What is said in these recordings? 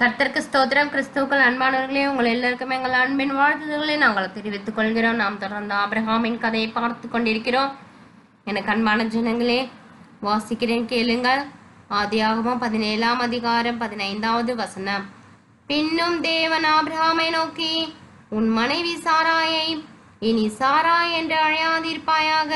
கர்த்தருக்கு ஸ்தோத்திரம் கிறிஸ்துக்கள் அன்பானவர்களே உங்கள் எல்லாருக்கும் எங்கள் அன்பின் வாழ்த்துதல்களை நாங்கள் தெரிவித்துக் கொள்கிறோம் நாம் தொடர்ந்து ஆபிரகாமின் கதையை பார்த்து கொண்டிருக்கிறோம் எனக்கு அன்பான ஜனங்களே வாசிக்கிறேன் கேளுங்கள் ஆதியாகமம் பதினேழாம் அதிகாரம் பதினைந்தாவது வசனம் பின்னும் தேவன் ஆபிரகாமை நோக்கி உன் மனைவி சாராயை இனி சாரா என்று அழையாதிருப்பாயாக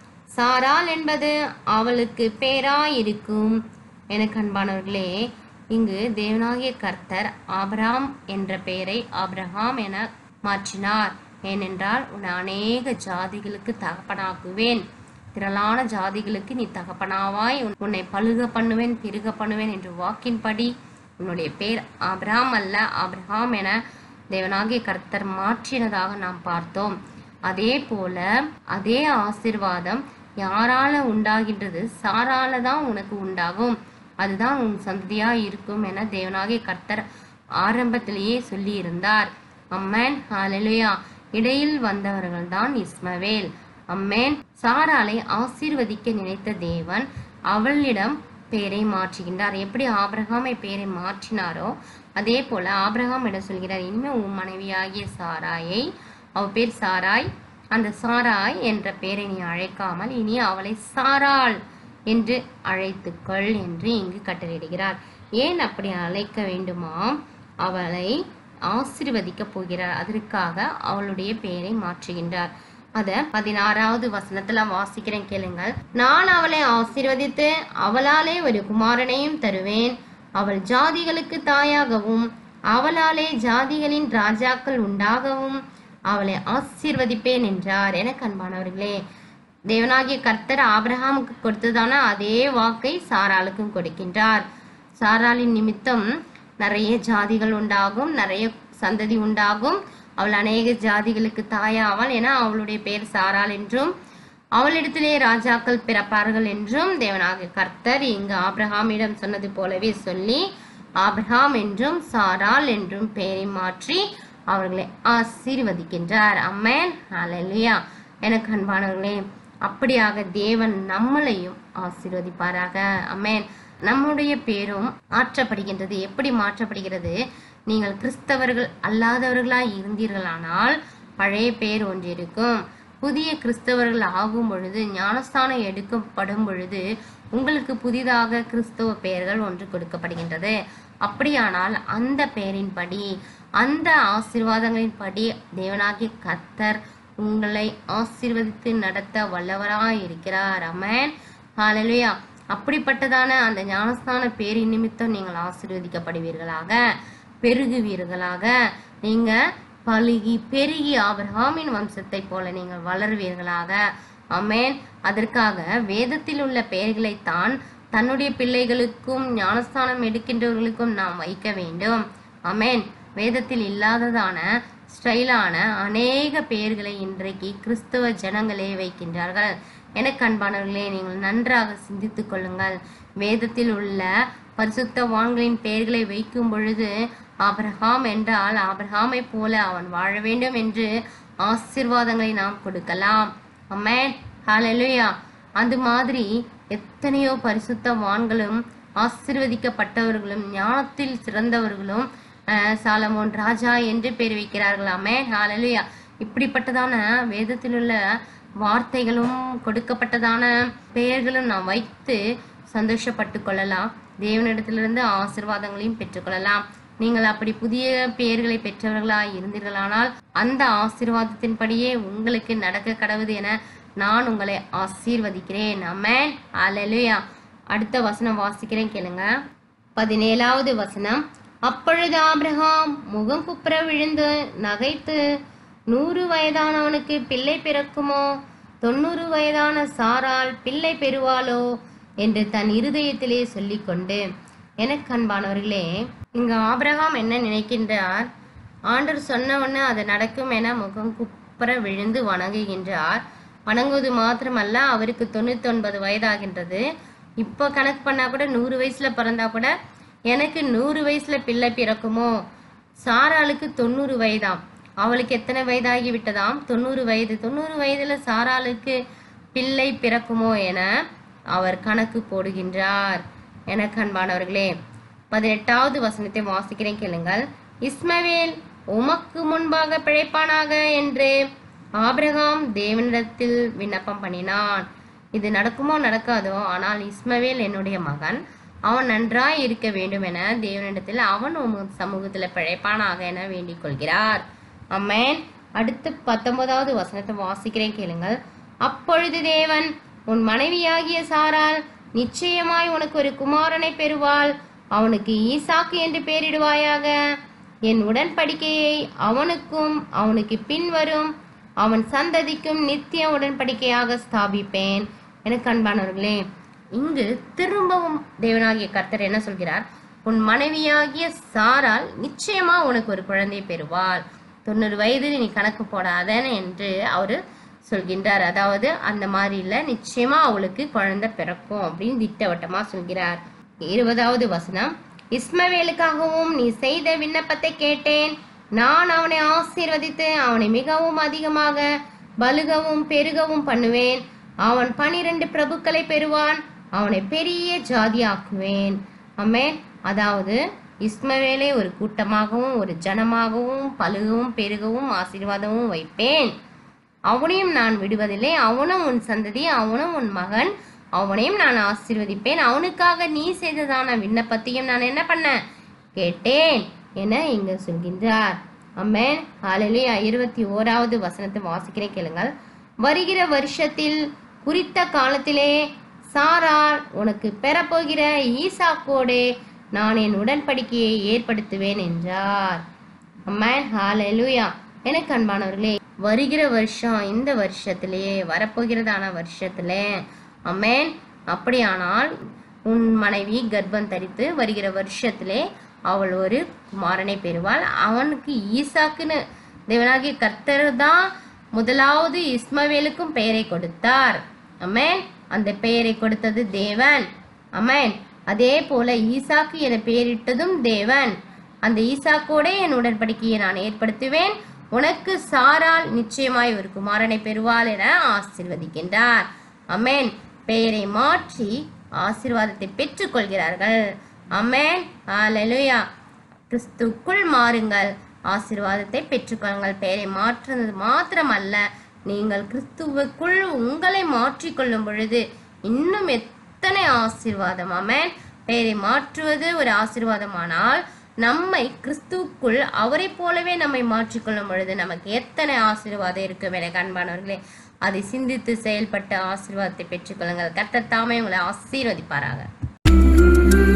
சாராள் என்பது அவளுக்கு பேராயிருக்கும் எனக்கு அன்பானவர்களே இங்கு தேவனாகிய கர்த்தர் ஆபிரகாம் என்ற பெயரை ஆபிரகாம் என மாற்றினார் ஏனென்றால் உன்னை அநேக ஜாதிகளுக்கு தகப்பனாக்குவேன் திரளான ஜாதிகளுக்கு நீ தகப்பனாவாய் உன்- உன்னை பழுக பண்ணுவேன் பெருக பண்ணுவேன் என்று வாக்கின்படி உன்னுடைய பேர் ஆபிரகாம் அல்ல ஆபிரகாம் என தேவனாகிய கர்த்தர் மாற்றினதாக நாம் பார்த்தோம் அதே போல அதே ஆசிர்வாதம் யாரால உண்டாகின்றது சாரால தான் உனக்கு உண்டாகும் அதுதான் உன் சந்ததியா இருக்கும் என தேவனாகிய கர்த்தர் ஆரம்பத்திலேயே சொல்லி இருந்தார் அம்மேன் ஹalleluya இடையில் வந்தவர்கள் தான் இஸ்மவேல் அம்மேன் சாராளை ஆசீர்வதிக்க நினைத்த தேவன் அவளிடம் பெயரை மாற்றுகின்றார் எப்படி ஆபிரகாமை பெயரை மாற்றினாரோ அதே போல ஆபிரகாம் இடம் சொல்கிறார் இனிமே உன் மனைவியாகிய சாராயை அவ பேர் சாராய் அந்த சாராய் என்ற பெயரை நீ அழைக்காமல் இனி அவளை சாராள் என்று அழைத்துக்கொள் என்று இங்கு கட்டளையிடுகிறார் ஏன் அப்படி அழைக்க வேண்டுமாம் அவளை ஆசீர்வதிக்க போகிறார் அதற்காக அவளுடைய பெயரை மாற்றுகின்றார் அத பதினாறாவது வசனத்துல வாசிக்கிறேன் கேளுங்கள் நான் அவளை ஆசீர்வதித்து அவளாலே ஒரு குமாரனையும் தருவேன் அவள் ஜாதிகளுக்கு தாயாகவும் அவளாலே ஜாதிகளின் ராஜாக்கள் உண்டாகவும் அவளை ஆசீர்வதிப்பேன் என்றார் என கண்பானவர்களே தேவனாகிய கர்த்தர் ஆபிரகாமுக்கு கொடுத்ததான அதே வாக்கை சாராளுக்கும் கொடுக்கின்றார் சாராளின் நிமித்தம் நிறைய ஜாதிகள் உண்டாகும் நிறைய சந்ததி உண்டாகும் அவள் அநேக ஜாதிகளுக்கு தாயாவாள் என அவளுடைய பெயர் சாராள் என்றும் அவளிடத்திலே ராஜாக்கள் பிறப்பார்கள் என்றும் தேவனாகிய கர்த்தர் இங்கு ஆபிரகாமிடம் சொன்னது போலவே சொல்லி ஆபிரகாம் என்றும் சாராள் என்றும் பெயரை மாற்றி அவர்களை ஆசீர்வதிக்கின்றார் அம்மேன் ஹalleluya எனக்கு அன்பானவர்களே அப்படியாக தேவன் நம்மளையும் ஆசீர்வதிப்பாராக அம்மேன் நம்முடைய பேரும் மாற்றப்படுகின்றது எப்படி மாற்றப்படுகிறது நீங்கள் கிறிஸ்தவர்கள் அல்லாதவர்களாய் இருந்தீர்களானால் பழைய பேர் ஒன்று இருக்கும் புதிய கிறிஸ்தவர்கள் ஆகும் பொழுது ஞானஸ்தானம் எடுக்கப்படும் பொழுது உங்களுக்கு புதிதாக கிறிஸ்தவ பெயர்கள் ஒன்று கொடுக்கப்படுகின்றது அப்படியானால் அந்த பெயரின்படி அந்த ஆசீர்வாதங்களின்படி தேவனாகிய கர்த்தர் உங்களை ஆசீர்வதித்து நடத்த வல்லவராய் இருக்கிறார் அமேன் ஹalleluya அப்படிப்பட்டதான அந்த ஞானஸ்தான பேரின் நிமித்தம் நீங்கள் ஆசீர்வதிக்கப்படுவீர்களாக பெருகுவீர்களாக நீங்க பழுகி பெருகி ஆபிரகாமின் வம்சத்தை போல நீங்கள் வளருவீர்களாக அமேன் அதற்காக வேதத்தில் உள்ள பெயர்களைத்தான் தன்னுடைய பிள்ளைகளுக்கும் ஞானஸ்தானம் எடுக்கின்றவர்களுக்கும் நாம் வைக்க வேண்டும் அமேன் வேதத்தில் இல்லாததான ஸ்டைலான அநேக பெயர்களை இன்றைக்கு கிறிஸ்தவ ஜனங்களே வைக்கின்றார்கள் எனக்கு அன்பானவர்களே நீங்கள் நன்றாக சிந்தித்துக் கொள்ளுங்கள் வேதத்தில் உள்ள பரிசுத்தவான்களின் பெயர்களை வைக்கும் பொழுது ஆபிரகாம் என்றால் ஆபிரகாமை போல அவன் வாழ வேண்டும் என்று ஆசீர்வாதங்களை நாம் கொடுக்கலாம் அம்மேன் ஹalleluya அது மாதிரி எத்தனையோ பரிசுத்தவான்களும் ஆசீர்வதிக்கப்பட்டவர்களும் ஞானத்தில் சிறந்தவர்களும் அஹ், சாலமோன் ராஜா என்று பேர் வைக்கிறார்கள் அமேன் ஹalleluya இப்படிப்பட்டதான வேதத்தில் உள்ள வார்த்தைகளும் கொடுக்கப்பட்டதான பெயர்களும் நாம் வைத்து சந்தோஷப்பட்டு கொள்ளலாம் தேவனிடத்திலிருந்து ஆசீர்வாதங்களையும் பெற்றுக்கொள்ளலாம் நீங்கள் அப்படி புதிய பெயர்களை பெற்றவர்களாய் இருந்தீர்களானால் அந்த ஆசீர்வாதத்தின்படியே உங்களுக்கு நடக்க கடவுது என நான் உங்களை ஆசீர்வதிக்கிறேன் அமேன் அல்லேலூயா அடுத்த வசனம் வாசிக்கிறேன் கேளுங்க பதினேழாவது வசனம் அப்பொழுது ஆபிரகாம் முகம் குப்புற விழுந்து நகைத்து நூறு வயதானவனுக்கு பிள்ளை பிறக்குமோ தொண்ணூறு வயதான சாரால் பிள்ளை பெறுவாளோ என்று தன் இருதயத்திலே சொல்லிக்கொண்டு எனக்கு அன்பானவர்களே இங்க ஆபிரகாம் என்ன நினைக்கின்றார் ஆண்டவர் சொன்ன உடனே அது நடக்கும் என முகம் குப்புற விழுந்து வணங்குகின்றார் வணங்குவது மாத்திரமல்ல அவருக்கு தொண்ணூத்தி ஒன்பது வயதாகின்றது இப்போ கணக்கு பண்ணா கூட நூறு வயசுல பிறந்தா கூட எனக்கு நூறு வயசுல பிள்ளை பிறக்குமோ சாராளுக்கு தொண்ணூறு வயதாம் அவளுக்கு எத்தனை வயதாகி விட்டதாம் தொண்ணூறு வயது தொண்ணூறு வயதுல சாராளுக்கு பிள்ளை பிறக்குமோ என அவர் கணக்கு போடுகின்றார் எனக்கு அன்பானவர்களே பதினெட்டாவது வசனத்தை வாசிக்கிறேன் கேளுங்கள் இஸ்மவேல் உமக்கு முன்பாக பிழைப்பானாக என்று ஆபிரகாம் தேவனிடத்தில் விண்ணப்பம் பண்ணினான் இது நடக்குமோ நடக்காதோ ஆனால் இஸ்மவேல் என்னுடைய மகன் அவன் நன்றாய் இருக்க வேண்டும் என தேவனிடத்தில் அவன் உம் சமூகத்தில் பிழைப்பானாக என வேண்டிக் கொள்கிறார் அம்மேன் அடுத்து பத்தொன்பதாவது வசனத்தை வாசிக்கிறேன் கேளுங்கள் அப்பொழுது தேவன் உன் மனைவியாகிய சாரால் நிச்சயமாய் உனக்கு ஒரு குமாரனை பெறுவாள் அவனுக்கு ஈசாக்கு என்று பெயரிடுவாயாக என் உடன்படிக்கையை அவனுக்கும் அவனுக்கு பின்வரும் அவன் சந்ததிக்கும் நித்திய உடன்படிக்கையாக ஸ்தாபிப்பேன் எனக்கு அன்பானவர்களே இங்கு திரும்பவும் தேவனாகிய கர்த்தர் என்ன சொல்கிறார் உன் மனைவியாகிய சாரால் நிச்சயமா உனக்கு ஒரு குழந்தை பெறுவாள் தொண்ணூறு வயதில் நீ கணக்கு போடாதன் என்று அவரு சொல்கின்றார் அதாவது அந்த மாதிரி இல்ல நிச்சயமா அவளுக்கு குழந்தை பிறக்கும் அப்படின்னு திட்டவட்டமா சொல்கிறார் இருபதாவது வசனம் இஸ்மவேலுக்காகவும் நீ செய்த விண்ணப்பத்தை கேட்டேன் நான் அவனை ஆசீர்வதித்து அவனை மிகவும் அதிகமாக பலுகவும் பெருகவும் பண்ணுவேன் அவன் பனிரெண்டு பிரபுக்களை பெறுவான் அவனை பெரிய ஜாதியாக்குவேன் அமேன் அதாவது இஸ்மவேலை ஒரு கூட்டமாகவும் ஒரு ஜனமாகவும் பலுகவும் பெருகவும் ஆசீர்வாதமும் வைப்பேன் அவனையும் நான் விடுவதில்லை அவனும் உன் சந்ததி அவனும் உன் மகன் அவனையும் நான் ஆசீர்வதிப்பேன் அவனுக்காக நீ செய்ததான விண்ணப்பத்தையும் நான் என்ன பண்ணேன் கேட்டேன் என இங்க சொல்கின்றார் அம்மேன் ஹalleluya இருபத்தி ஓராவது வசனத்தை வாசிக்கிறேன் கேளுங்கள் வருகிற வருஷத்தில் குறித்த காலத்திலே சாரார் உனக்கு பெறப்போகிற ஈசாக்கோடு நான் என் உடன்படிக்கையை ஏற்படுத்துவேன் என்றார் அம்மேன் ஹalleluya எனக்கு அன்பானவர்களே வருகிற வருஷம் இந்த வருஷத்திலேயே வரப்போகிறதான வருஷத்திலே அம்மேன் அப்படியானால் உன் மனைவி கர்ப்பம் தரித்து வருகிற வருஷத்திலே அவள் ஒரு குமாரனை பெறுவாள் அவனுக்கு ஈசாக்குன்னு தேவனாகிய கர்த்தர் தான் முதலாவது இஸ்மவேலுக்கும் பெயரை கொடுத்தார் அமேன் அந்த பெயரை கொடுத்தது தேவன் அமேன் அதே போல ஈசாக்கு என பெயரிட்டதும் தேவன் அந்த ஈசாக்கோட என் உடன்படிக்கையை நான் ஏற்படுத்துவேன் உனக்கு சாரால் நிச்சயமாய் ஒரு குமாரனை பெறுவாள் என ஆசிர்வதிக்கின்றார் அமேன் பெயரை மாற்றி ஆசீர்வாதத்தை பெற்றுக்கொள்கிறார்கள் அமேன் ஹalleluya கிறிஸ்துக்குள் மாறுங்கள் ஆசீர்வாதத்தை பெற்றுக்கொள்ளுங்கள் பெயரை மாற்றுவது மாத்திரமல்ல நீங்கள் கிறிஸ்துவுக்குள் உங்களை மாற்றிக்கொள்ளும் பொழுது இன்னும் எத்தனை ஆசீர்வாதம் அமேன் பெயரை மாற்றுவது ஒரு ஆசீர்வாதமானால் நம்மை கிறிஸ்துவுக்குள் அவரை போலவே நம்மை மாற்றிக்கொள்ளும் பொழுது நமக்கு எத்தனை ஆசீர்வாதம் இருக்கும் என அன்பானவர்களே அதை சிந்தித்து செயல்பட்ட ஆசீர்வாதத்தை பெற்றுக்கொள்ளுங்கள் கர்த்தர் தாமே உங்களை ஆசீர்வதிப்பாராக